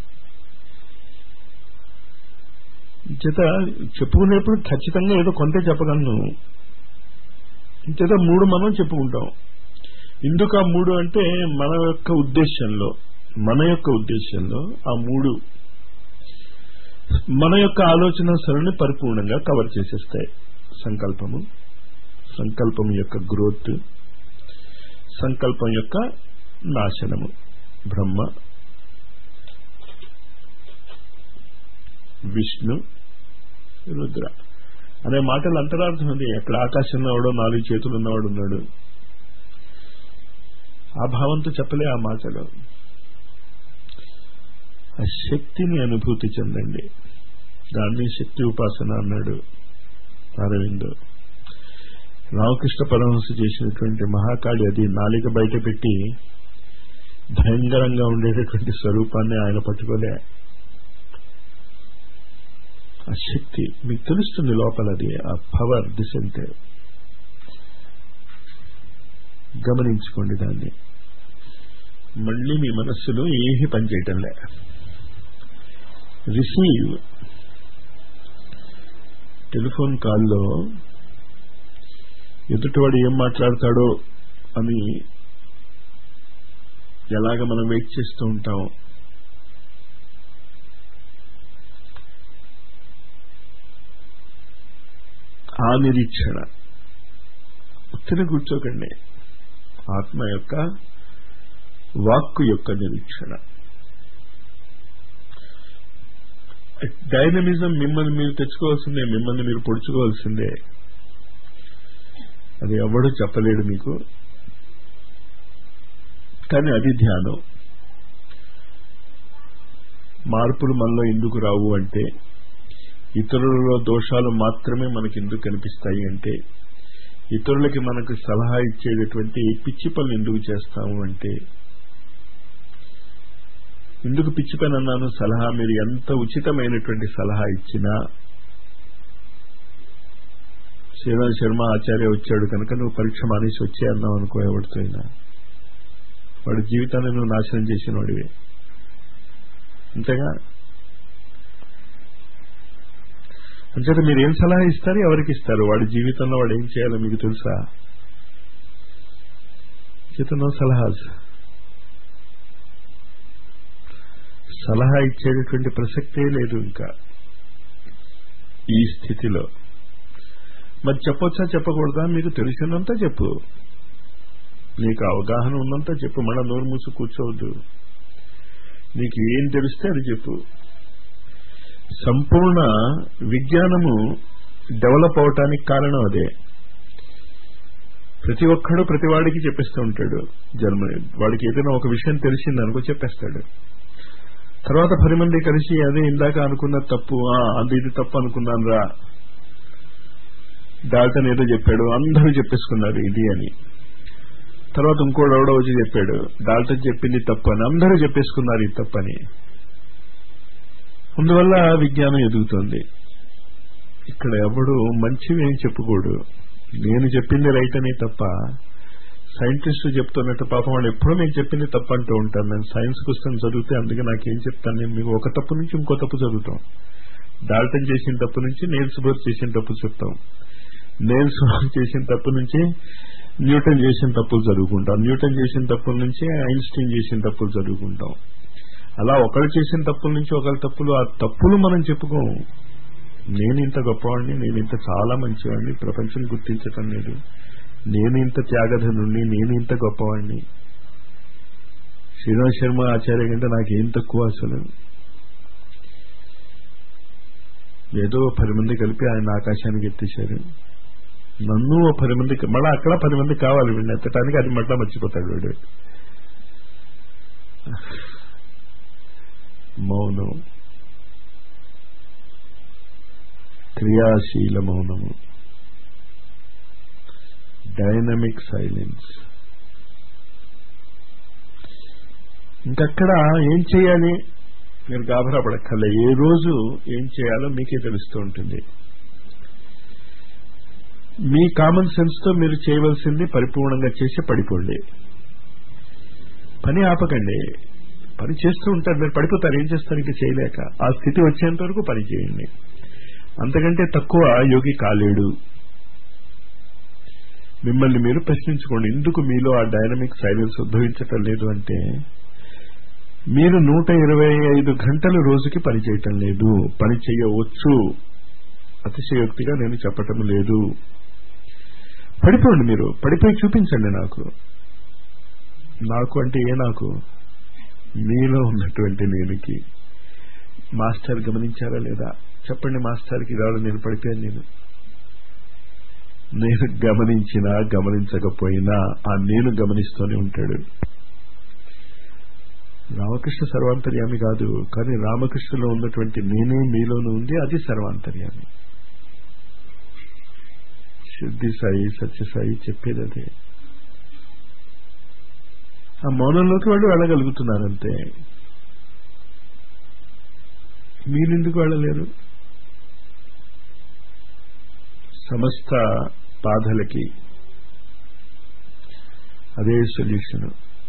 చేత చెప్పుకునేప్పుడు ఖచ్చితంగా ఏదో కొంత చెప్పగలను చేత మూడు మనం చెప్పుకుంటాం ఎందుకు ఆ మూడు అంటే మన యొక్క ఉద్దేశంలో మన యొక్క ఉద్దేశంలో ఆ మూడు మన యొక్క ఆలోచన సరళిని పరిపూర్ణంగా కవర్ చేసేస్తాయి సంకల్పము సంకల్పం యొక్క గ్రోత్ సంకల్పం యొక్క నాశనము బ్రహ్మ విష్ణు రుద్ర అనే మాటలు అంతరార్థం ఉంది ఎక్కడ ఆకాశంలో ఎవడో నాలుగు చేతులు ఉన్నవాడు ఉన్నాడు ఆ భావంతో చెప్పలే ఆ మాటలు ఆ శక్తిని అనుభూతి చెందండి దాన్ని శక్తి ఉపాసన అన్నాడు అరవింద్ రామకృష్ణ పరమహంస చేసినటువంటి మహాకాళి అది నాలిక బయట పెట్టి భయంకరంగా ఉండేటటువంటి స్వరూపాన్ని ఆయన పట్టుకోలే ఆ శక్తి మీకు తెలుస్తుంది లోపలది ఆ పవర్ దిశంతే గమనించుకోండి దాన్ని మళ్ళీ మీ మనస్సులో ఏమీ పనిచేయటంలే రిసీవ్ టెలిఫోన్ కాల్లో ఎదుటివాడు ఏం మాట్లాడతాడో అని ఎలాగ మనం వెయిట్ చేస్తూ ఉంటాం ఆ నిరీక్షణ ఉత్తర కూర్చోకండి ఆత్మ యొక్క వాక్కు యొక్క నిరీక్షణ డైనమిజం మిమ్మల్ని మీరు తెచ్చుకోవాల్సిందే మిమ్మల్ని మీరు పొడుచుకోవాల్సిందే అది ఎవడు చెప్పలేడు మీకు కానీ అది ధ్యానం మార్పులు మనలో ఎందుకు రావు అంటే ఇతరులలో దోషాలు మాత్రమే మనకి ఎందుకు కనిపిస్తాయి అంటే ఇతరులకి మనకు సలహా ఇచ్చేటటువంటి పిచ్చి పనులు ఎందుకు చేస్తాము అంటే ఎందుకు పిచ్చి పని అన్నాను సలహా మీరు ఎంత ఉచితమైనటువంటి సలహా ఇచ్చినా శ్రీరామ్ శర్మ ఆచార్య వచ్చాడు కనుక నువ్వు పరీక్ష మానేసి వచ్చే అన్నావు అనుకో ఎవరితో అయినా వాడి జీవితాన్ని నువ్వు నాశనం చేసిన వాడివే అంతేగా అంచేత మీరు ఏం సలహా ఇస్తారు ఎవరికి ఇస్తారు వాడి జీవితంలో వాడు ఏం చేయాలో మీకు తెలుసా చేతనో సలహాస్ సలహా ఇచ్చేటటువంటి ప్రసక్తే లేదు ఇంకా ఈ స్థితిలో మరి చెప్పొచ్చా చెప్పకూడదా మీకు తెలిసినంత చెప్పు నీకు అవగాహన ఉన్నంత చెప్పు మళ్ళా నోరు మూసి కూర్చోవద్దు నీకు ఏం తెలిస్తే అది చెప్పు సంపూర్ణ విజ్ఞానము డెవలప్ అవటానికి కారణం అదే ప్రతి ఒక్కడు ప్రతి వాడికి చెప్పిస్తూ ఉంటాడు జన్మ వాడికి ఏదైనా ఒక విషయం తెలిసింది అనుకో చెప్పేస్తాడు తర్వాత పది మంది కలిసి అదే ఇందాక అనుకున్న తప్పు అది ఇది తప్పు అనుకున్నాను రా డాల్టన్ ఏదో చెప్పాడు అందరూ చెప్పేసుకున్నారు ఇది అని తర్వాత ఇంకోడు ఎవడో వచ్చి చెప్పాడు డాల్టన్ చెప్పింది తప్పు అని అందరూ చెప్పేసుకున్నారు ఇది తప్పని అందువల్ల విజ్ఞానం ఎదుగుతోంది ఇక్కడ ఎవడు మంచివి ఏం చెప్పుకోడు నేను చెప్పింది రైట్ అని తప్ప సైంటిస్టు చెప్తున్నట్టు పాపం వాళ్ళు ఎప్పుడూ నేను చెప్పింది తప్పు అంటూ ఉంటాను నేను సైన్స్ పుస్తకం చదివితే అందుకే నాకేం చెప్తాను నేను మీకు ఒక తప్పు నుంచి ఇంకో తప్పు చదువుతాం డాల్టన్ చేసిన తప్పు నుంచి నేల్స్ బోర్ చేసిన తప్పు చెప్తాం నేల్స్ బోర్ చేసిన తప్పు నుంచి న్యూటన్ చేసిన తప్పులు చదువుకుంటాం న్యూటన్ చేసిన తప్పుల నుంచి ఐన్స్టీన్ చేసిన తప్పులు చదువుకుంటాం అలా ఒకరు చేసిన తప్పుల నుంచి ఒకరి తప్పులు ఆ తప్పులు మనం చెప్పుకోము నేను ఇంత గొప్పవాడిని నేను ఇంత చాలా మంచివాడిని ప్రపంచం గుర్తించటం లేదు నేను ఇంత త్యాగధనుణ్ణి నేను ఇంత గొప్పవాడిని శ్రీరామ్ శర్మ ఆచార్య కంటే నాకేం తక్కువ అసలు ఏదో పది మంది కలిపి ఆయన ఆకాశానికి ఎత్తేశారు నన్ను ఓ పది మంది మళ్ళీ అక్కడ పది మంది కావాలి వీడిని ఎత్తటానికి అది మళ్ళా మర్చిపోతాడు వీడు మౌనం క్రియాశీల మౌనము డైనమిక్ సైలెన్స్ ఇంకక్కడ ఏం చేయాలి మీరు గాబరా పడక్కర్లే ఏ రోజు ఏం చేయాలో మీకే తెలుస్తూ ఉంటుంది మీ కామన్ సెన్స్ తో మీరు చేయవలసింది పరిపూర్ణంగా చేసి పడిపోండి పని ఆపకండి పని చేస్తూ ఉంటారు మీరు పడిపోతారు ఏం చేస్తారు ఇంకా చేయలేక ఆ స్థితి వచ్చేంత వరకు పని చేయండి అంతకంటే తక్కువ యోగి కాలేడు మిమ్మల్ని మీరు ప్రశ్నించుకోండి ఎందుకు మీలో ఆ డైనమిక్ సైలెన్స్ ఉద్భవించటం లేదు అంటే మీరు నూట ఇరవై ఐదు గంటలు రోజుకి పని చేయటం లేదు పని చేయవచ్చు అతిశయోక్తిగా నేను చెప్పటం లేదు పడిపోండి మీరు పడిపోయి చూపించండి నాకు నాకు అంటే ఏ నాకు మీలో ఉన్నటువంటి నేనుకి మాస్టర్ గమనించారా లేదా చెప్పండి మాస్టర్కి రాడు నేను పడిపోయాను నేను నేను గమనించినా గమనించకపోయినా ఆ నేను గమనిస్తూనే ఉంటాడు రామకృష్ణ సర్వాంతర్యామి కాదు కానీ రామకృష్ణలో ఉన్నటువంటి నేనే మీలోనూ ఉంది అది సర్వాంతర్యామి శుద్ధి సాయి సత్యసాయి చెప్పేది అదే ఆ మౌనంలోకి వాళ్ళు వెళ్ళగలుగుతున్నారంతే మీరెందుకు వెళ్ళలేరు సమస్త బాధలకి అదే సొల్యూషన్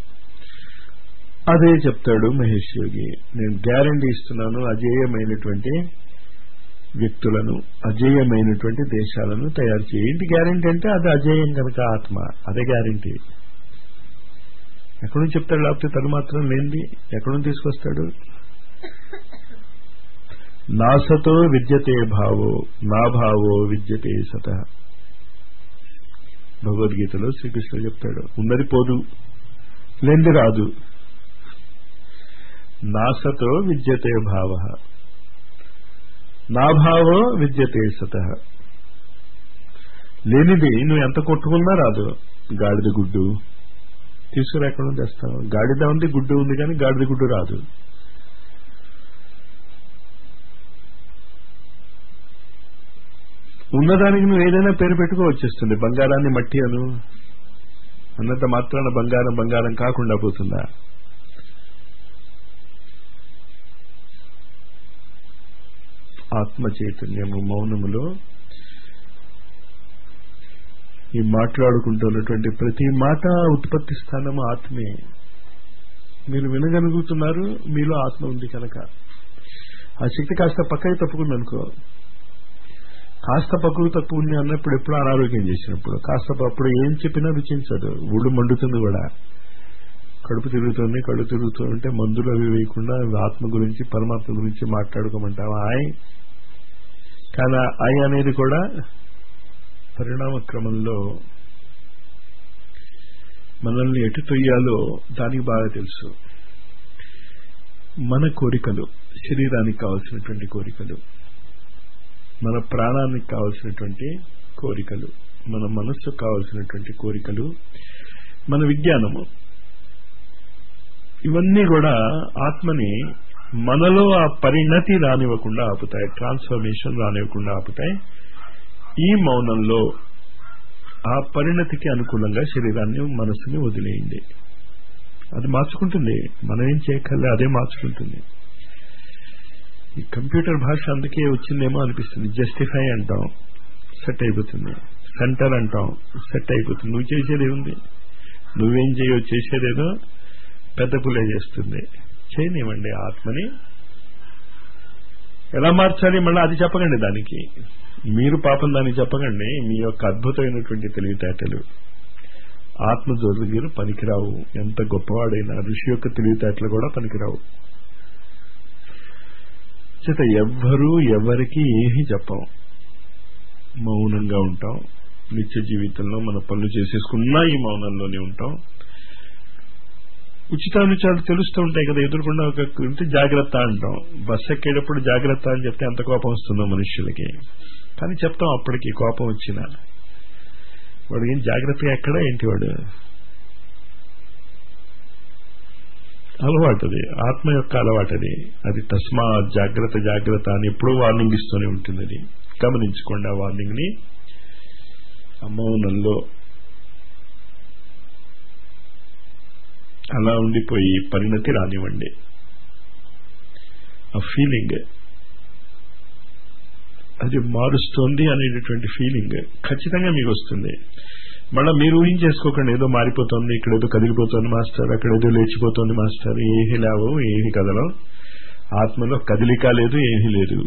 అదే చెప్తాడు మహేష్ యోగి నేను గ్యారంటీ ఇస్తున్నాను అజేయమైనటువంటి వ్యక్తులను అజేయమైనటువంటి దేశాలను తయారు చేయి ఏంటి గ్యారంటీ అంటే అది అజేయం కనుక ఆత్మ అదే గ్యారంటీ ఎక్కడి నుంచి చెప్తాడు లేకపోతే తను మాత్రం లేనిది ఎక్కడి నుంచి తీసుకొస్తాడు నాసతో విద్యతే భావో నా భావో విద్యతే సత భగవద్గీతలో శ్రీకృష్ణుడు చెప్తాడు ఉన్నది పోదు లేనిది రాదు నాసతో విద్యతే భావ నా భావో విద్యతే సత లేనిది నువ్వు ఎంత కొట్టుకున్నా రాదు గాడిద గుడ్డు తీసుకురా ఎక్కడ తెస్తావు గాడిద ఉంది గుడ్డు ఉంది కానీ గాడిద గుడ్డు రాదు ఉన్నదానికి నువ్వు ఏదైనా పేరు పెట్టుకో వచ్చేస్తుంది బంగారాన్ని మట్టి అను అన్నంత మాత్రాన బంగారం బంగారం కాకుండా పోతుందా ఆత్మ చైతన్యము మౌనములో ఈ మాట్లాడుకుంటున్నటువంటి ప్రతి మాట ఉత్పత్తి స్థానము ఆత్మే మీరు వినగలుగుతున్నారు మీలో ఆత్మ ఉంది కనుక ఆ శక్తి కాస్త పక్కకి తప్పుకుంది అనుకో కాస్త పక్కులు తక్కువ ఉంది అన్నప్పుడు ఎప్పుడు అనారోగ్యం చేసినప్పుడు కాస్త అప్పుడు ఏం చెప్పినా రుచించదు ఒళ్ళు మండుతుంది కూడా కడుపు తిరుగుతుంది కళ్ళు తిరుగుతూ ఉంటే మందులు అవి వేయకుండా ఆత్మ గురించి పరమాత్మ గురించి మాట్లాడుకోమంటావా ఆయ్ కానీ ఐ అనేది కూడా పరిణామ క్రమంలో మనల్ని ఎటు తొయ్యాలో దానికి బాగా తెలుసు మన కోరికలు శరీరానికి కావలసినటువంటి కోరికలు మన ప్రాణానికి కావలసినటువంటి కోరికలు మన మనస్సుకు కావలసినటువంటి కోరికలు మన విజ్ఞానము ఇవన్నీ కూడా ఆత్మని మనలో ఆ పరిణతి రానివ్వకుండా ఆపుతాయి ట్రాన్స్ఫర్మేషన్ రానివ్వకుండా ఆపుతాయి ఈ మౌనంలో ఆ పరిణతికి అనుకూలంగా శరీరాన్ని మనస్సుని వదిలేయండి అది మార్చుకుంటుంది మనం ఏం చేయక్కర్లే అదే మార్చుకుంటుంది ఈ కంప్యూటర్ భాష అందుకే వచ్చిందేమో అనిపిస్తుంది జస్టిఫై అంటాం సెట్ అయిపోతుంది సెంటర్ అంటాం సెట్ అయిపోతుంది నువ్వు చేసేది ఉంది నువ్వేం చేయో చేసేదేదో పెద్ద పులే చేస్తుంది చేయనివ్వండి ఆత్మని ఎలా మార్చాలి మళ్ళీ అది చెప్పకండి దానికి మీరు పాపం దాన్ని చెప్పకండి మీ యొక్క అద్భుతమైనటువంటి తెలివితేటలు ఆత్మ జోరుగిరు పనికిరావు ఎంత గొప్పవాడైనా ఋషి యొక్క తెలివితేటలు కూడా పనికిరావు చేత ఎవ్వరూ ఎవరికి ఏమీ చెప్పం మౌనంగా ఉంటాం నిత్య జీవితంలో మన పనులు చేసేసుకున్నా ఈ మౌనంలోనే ఉంటాం ఉచితానుచాలు తెలుస్తూ ఉంటాయి కదా ఎదురుకుండా ఒక ఉంటే జాగ్రత్త అంటాం బస్సు ఎక్కేటప్పుడు జాగ్రత్త అని చెప్తే ఎంత కోపం వస్తుందో మనుషులకి కానీ చెప్తాం అప్పటికి కోపం వచ్చిన వాడు ఏం జాగ్రత్తగా ఎక్కడా ఏంటి వాడు అలవాటది ఆత్మ యొక్క అలవాటది అది తస్మా జాగ్రత్త జాగ్రత్త అని ఎప్పుడూ వార్నింగ్ ఇస్తూనే ఉంటుంది అది గమనించుకోండి ఆ వార్నింగ్ ని మౌనంలో అలా ఉండిపోయి పరిణతి రానివ్వండి ఆ ఫీలింగ్ అది మారుస్తోంది అనేటటువంటి ఫీలింగ్ ఖచ్చితంగా మీకు వస్తుంది మళ్ళీ మీరు ఊహించేసుకోకండి ఏదో మారిపోతుంది ఇక్కడ ఏదో కదిలిపోతుంది మాస్టర్ అక్కడ ఏదో లేచిపోతుంది మాస్టర్ ఏమి లేవు ఏమి కదలం ఆత్మలో కదిలిక లేదు ఏమీ లేదు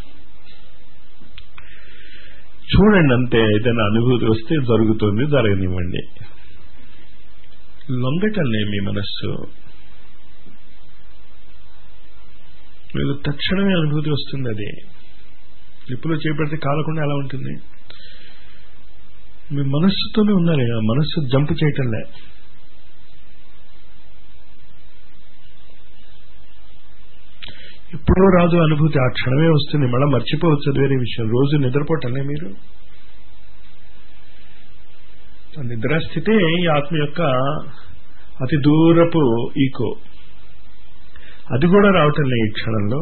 చూడండి అంతే ఏదైనా అనుభూతి వస్తే జరుగుతుంది జరగనివ్వండి లొంగటల్లే మీ మనస్సు మీకు తక్షణమే అనుభూతి వస్తుంది అది ఎప్పుడో చేపడితే కాలకుండా ఎలా ఉంటుంది మీ మనస్సుతోనే ఉన్నారు మనస్సు జంప్ చేయటంలే ఎప్పుడో రాదు అనుభూతి ఆ క్షణమే వస్తుంది మళ్ళీ మర్చిపోవచ్చు అది వేరే విషయం రోజు నిద్రపోవటంలే మీరు నిద్రాస్థితే ఈ ఆత్మ యొక్క అతి దూరపు ఈకో అది కూడా రావటంలే ఈ క్షణంలో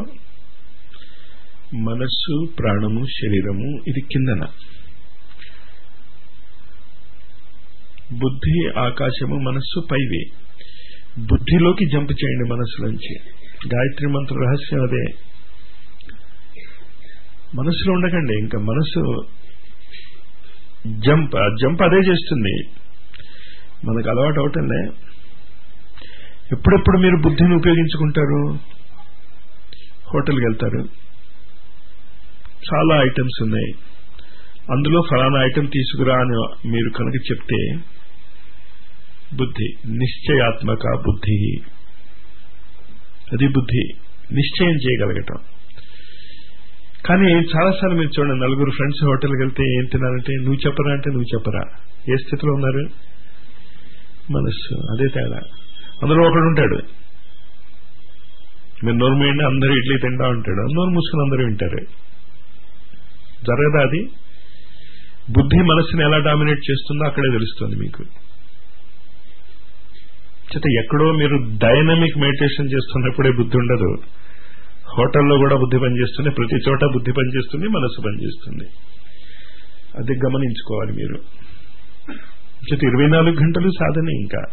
మనస్సు ప్రాణము శరీరము ఇది కిందన బుద్ధి ఆకాశము మనస్సు పైవి బుద్ధిలోకి జంప్ చేయండి మనస్సులోంచి గాయత్రి మంత్ర రహస్యం అదే మనస్సులో ఉండకండి ఇంకా మనస్సు జంప్ ఆ జంప్ అదే చేస్తుంది మనకు అలవాటు అవటంలే ఎప్పుడెప్పుడు మీరు బుద్ధిని ఉపయోగించుకుంటారు హోటల్కి వెళ్తారు చాలా ఐటమ్స్ ఉన్నాయి అందులో ఫలానా ఐటమ్ తీసుకురా అని మీరు కనుక చెప్తే బుద్ధి నిశ్చయాత్మక బుద్ధి అది బుద్ధి నిశ్చయం చేయగలగటం కానీ చాలాసార్లు మీరు చూడండి నలుగురు ఫ్రెండ్స్ హోటల్కి వెళ్తే ఏం తినాలంటే నువ్వు చెప్పరా అంటే నువ్వు చెప్పరా ఏ స్థితిలో ఉన్నారు మనస్సు అదే తేడా అందులో ఒకడు ఉంటాడు మీరు నోరు మూయండి అందరూ ఇడ్లీ తింటా ఉంటాడు నోరు మూసుకుని అందరూ వింటారు జరగదా అది బుద్ధి మనస్సుని ఎలా డామినేట్ చేస్తుందో అక్కడే తెలుస్తుంది మీకు చేత ఎక్కడో మీరు డైనమిక్ మెడిటేషన్ చేస్తున్నప్పుడే బుద్ధి ఉండదు హోటల్లో కూడా బుద్ధి పనిచేస్తుంది ప్రతి చోట బుద్ధి పనిచేస్తుంది మనస్సు పనిచేస్తుంది అది గమనించుకోవాలి మీరు చేత ఇరవై నాలుగు గంటలు సాధన ఇంకా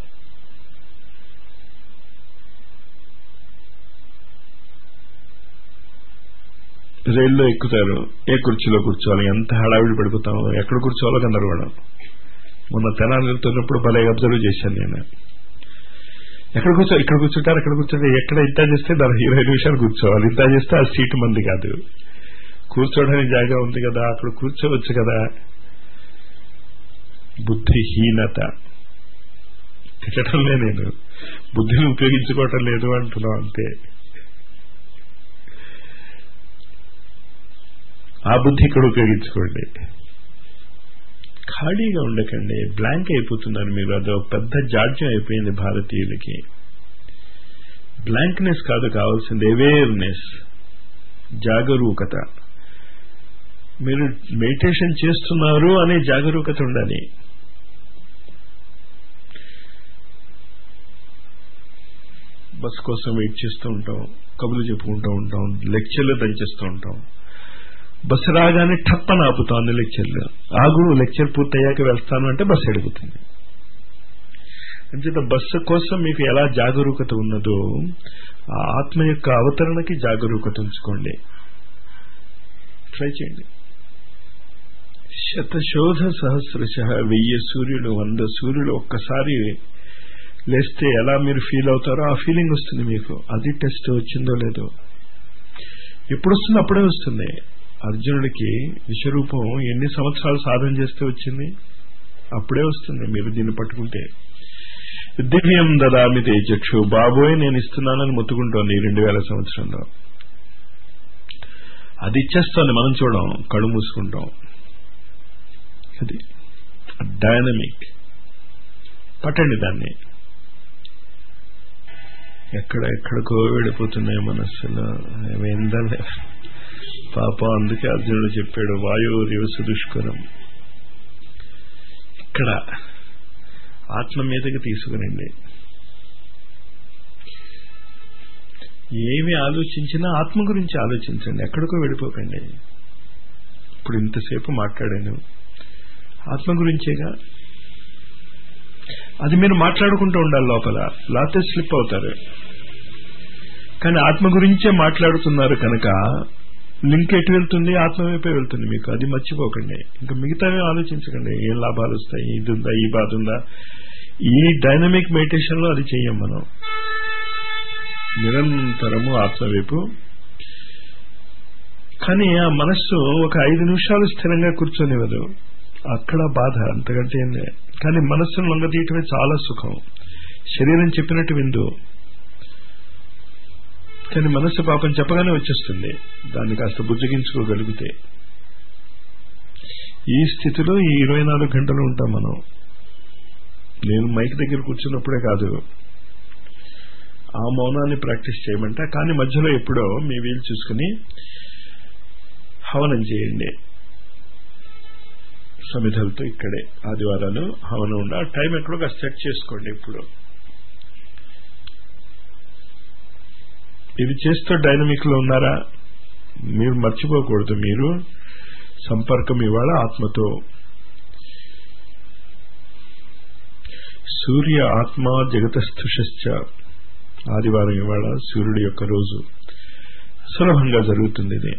రైల్లో ఎక్కుతారు ఏ కుర్చీలో కూర్చోవాలి ఎంత హడావిడి పడిపోతామో ఎక్కడ కూర్చోవాలో గందరగోళం మొన్న తెనాలి వెళ్తున్నప్పుడు భలే అబ్జర్వ్ చేశాను నేను ఎక్కడ కూర్చో ఇక్కడ కూర్చుంటారు అక్కడ కూర్చుంటే ఎక్కడ ఇంత చేస్తే దాని ఇరవై నిమిషాలు కూర్చోవాలి ఇంత చేస్తే ఆ సీటు మంది కాదు కూర్చోడానికి జాగా ఉంది కదా అక్కడ కూర్చోవచ్చు కదా బుద్ధిహీనత తిట్టడంలే నేను బుద్ధిని ఉపయోగించుకోవటం లేదు అంటున్నాం అంతే ఆ బుద్ధి ఇక్కడ ఉపయోగించుకోండి ఖాళీగా ఉండకండి బ్లాంక్ అయిపోతున్నారు మీరు అదో పెద్ద జాడ్యం అయిపోయింది భారతీయులకి బ్లాంక్నెస్ కాదు కావాల్సింది అవేర్నెస్ జాగరూకత మీరు మెడిటేషన్ చేస్తున్నారు అనే జాగరూకత ఉండాలి బస్ కోసం వెయిట్ చేస్తూ ఉంటాం కబుర్లు చెప్పుకుంటూ ఉంటాం లెక్చర్లు దంచేస్తూ ఉంటాం బస్సు రాగానే టప్పని ఆపుతోంది లెక్చర్లు ఆగు లెక్చర్ పూర్తయ్యాక వెళ్తాను అంటే బస్సు ఎడుగుతుంది అంచేత బస్సు కోసం మీకు ఎలా జాగరూకత ఉన్నదో ఆ ఆత్మ యొక్క అవతరణకి జాగరూకత ఉంచుకోండి ట్రై చేయండి శతశోధ సహస్రశ వెయ్యి సూర్యుడు వంద సూర్యుడు ఒక్కసారి లేస్తే ఎలా మీరు ఫీల్ అవుతారో ఆ ఫీలింగ్ వస్తుంది మీకు అది టెస్ట్ వచ్చిందో లేదో ఎప్పుడు వస్తుంది అప్పుడే వస్తుంది అర్జునుడికి విశ్వరూపం ఎన్ని సంవత్సరాలు సాధన చేస్తే వచ్చింది అప్పుడే వస్తుంది మీరు దీన్ని పట్టుకుంటే దివ్యం దదామి తేజక్షు బాబోయ్ నేను ఇస్తున్నానని మొత్తుకుంటోంది ఈ రెండు వేల సంవత్సరంలో అది ఇచ్చేస్తోంది మనం చూడం కళ్ళు మూసుకుంటాం అది డైనమిక్ పట్టండి దాన్ని ఎక్కడ ఎక్కడికో వెళ్ళిపోతున్నాయి మనస్సులో ఏందలే పాప అందుకే అర్జునుడు చెప్పాడు వాయువు రివసు దుష్కరం ఇక్కడ ఆత్మ మీదకి తీసుకురండి ఏమి ఆలోచించినా ఆత్మ గురించి ఆలోచించండి ఎక్కడికో వెళ్ళిపోకండి ఇప్పుడు ఇంతసేపు మాట్లాడాను ఆత్మ గురించేగా అది మీరు మాట్లాడుకుంటూ ఉండాలి లోపల లేకపోతే స్లిప్ అవుతారు కానీ ఆత్మ గురించే మాట్లాడుతున్నారు కనుక లింక్ ఎటు వెళ్తుంది ఆత్మ వైపే వెళ్తుంది మీకు అది మర్చిపోకండి ఇంకా మిగతావి ఆలోచించకండి ఏం లాభాలు వస్తాయి ఇది ఉందా ఈ బాధ ఉందా ఈ డైనమిక్ మెడిటేషన్ లో అది చెయ్యం మనం నిరంతరము ఆత్మ వైపు కానీ ఆ మనస్సు ఒక ఐదు నిమిషాలు స్థిరంగా కూర్చొనివ్వదు అక్కడ బాధ అంతకంటే ఏం లేదు కానీ మనస్సును లొంగతీయటమే చాలా సుఖం శరీరం చెప్పినట్టు విందు కానీ మనస్సు పాపం చెప్పగానే వచ్చేస్తుంది దాన్ని కాస్త బుజ్జగించుకోగలిగితే ఈ స్థితిలో ఈ ఇరవై నాలుగు గంటలు ఉంటాం మనం నేను మైక్ దగ్గర కూర్చున్నప్పుడే కాదు ఆ మౌనాన్ని ప్రాక్టీస్ చేయమంట కానీ మధ్యలో ఎప్పుడో మీ వీలు చూసుకుని హవనం చేయండి సమిధలతో ఇక్కడే ఆదివారాలు హవనం ఉండ ఆ టైం ఎక్కడో సెట్ చేసుకోండి ఇప్పుడు ఇది చేస్తూ డైనమిక్ లో ఉన్నారా మీరు మర్చిపోకూడదు మీరు సంపర్కం ఇవాళ ఆత్మతో సూర్య ఆత్మ జగతస్థుషశ్చ ఆదివారం ఇవాళ సూర్యుడి యొక్క రోజు సులభంగా జరుగుతుంది ఇది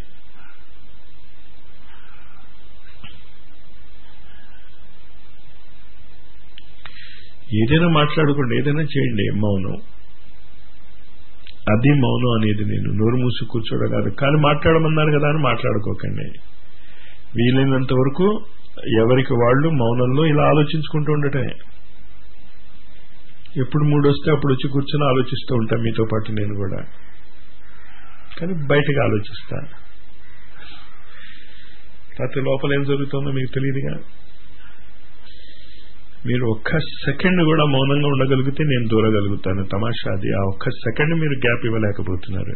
ఏదైనా మాట్లాడుకోండి ఏదైనా చేయండి మౌనం అది మౌనం అనేది నేను నోరు మూసి కూర్చోడం కాదు కానీ మాట్లాడమన్నారు కదా అని మాట్లాడుకోకండి వీలైనంత వరకు ఎవరికి వాళ్ళు మౌనంలో ఇలా ఆలోచించుకుంటూ ఉండటమే ఎప్పుడు మూడు వస్తే అప్పుడు వచ్చి కూర్చొని ఆలోచిస్తూ ఉంటాను మీతో పాటు నేను కూడా కానీ బయటకు ఆలోచిస్తా రాత్రి లోపల ఏం జరుగుతుందో మీకు తెలియదుగా మీరు ఒక్క సెకండ్ కూడా మౌనంగా ఉండగలిగితే నేను దూరగలుగుతాను తమాషా అది ఆ ఒక్క సెకండ్ మీరు గ్యాప్ ఇవ్వలేకపోతున్నారు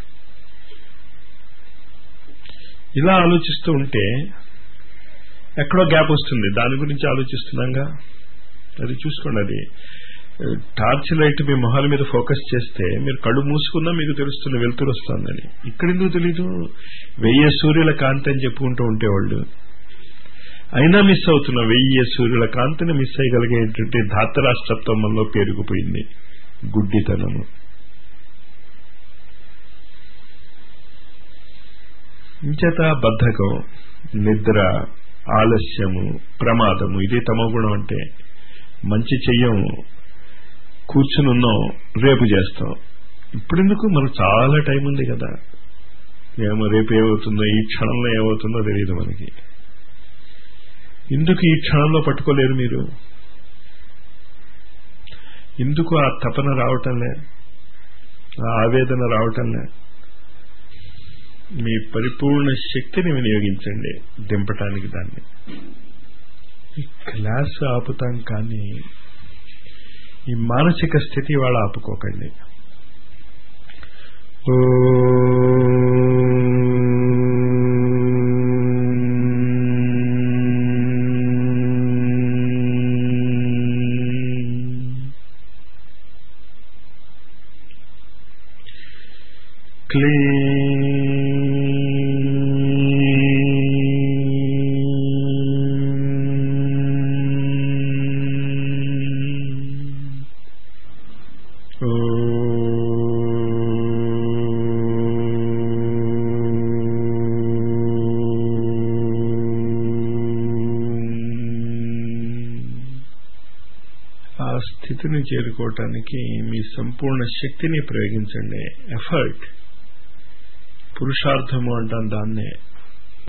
ఇలా ఆలోచిస్తూ ఉంటే ఎక్కడో గ్యాప్ వస్తుంది దాని గురించి ఆలోచిస్తున్నాగా అది చూసుకోండి అది టార్చ్ లైట్ మీ మొహాల మీద ఫోకస్ చేస్తే మీరు కళ్ళు మూసుకున్నా మీకు తెలుస్తుంది వెలుతురు వస్తుందని ఇక్కడెందుకు తెలీదు వెయ్యి సూర్యుల కాంతి అని చెప్పుకుంటూ ఉంటేవాళ్ళు అయినా మిస్ అవుతున్న వెయ్యి సూర్యుల కాంతిని మిస్ అయ్యగలిగేటువంటి ధాతరాష్ట్రత్వం మనలో పేరుకుపోయింది గుడ్డితనము ఇంచేత బద్ధకం నిద్ర ఆలస్యము ప్రమాదము ఇదే తమ గుణం అంటే మంచి చెయ్యము కూర్చుని ఉన్నాం రేపు చేస్తాం ఇప్పుడెందుకు మనకు చాలా టైం ఉంది కదా ఏమో రేపు ఏమవుతుందో ఈ క్షణంలో ఏమవుతుందో తెలియదు మనకి ఎందుకు ఈ క్షణంలో పట్టుకోలేరు మీరు ఎందుకు ఆ తపన రావటంలే ఆ ఆవేదన రావటంలే మీ పరిపూర్ణ శక్తిని వినియోగించండి దింపటానికి దాన్ని ఈ క్లాస్ ఆపుతాం కానీ ఈ మానసిక స్థితి వాళ్ళ ఆపుకోకండి ఆ స్థితిని చేరుకోవటానికి మీ సంపూర్ణ శక్తిని ప్రయోగించండి ఎఫర్ట్ పురుషార్థము అంటాం దాన్నే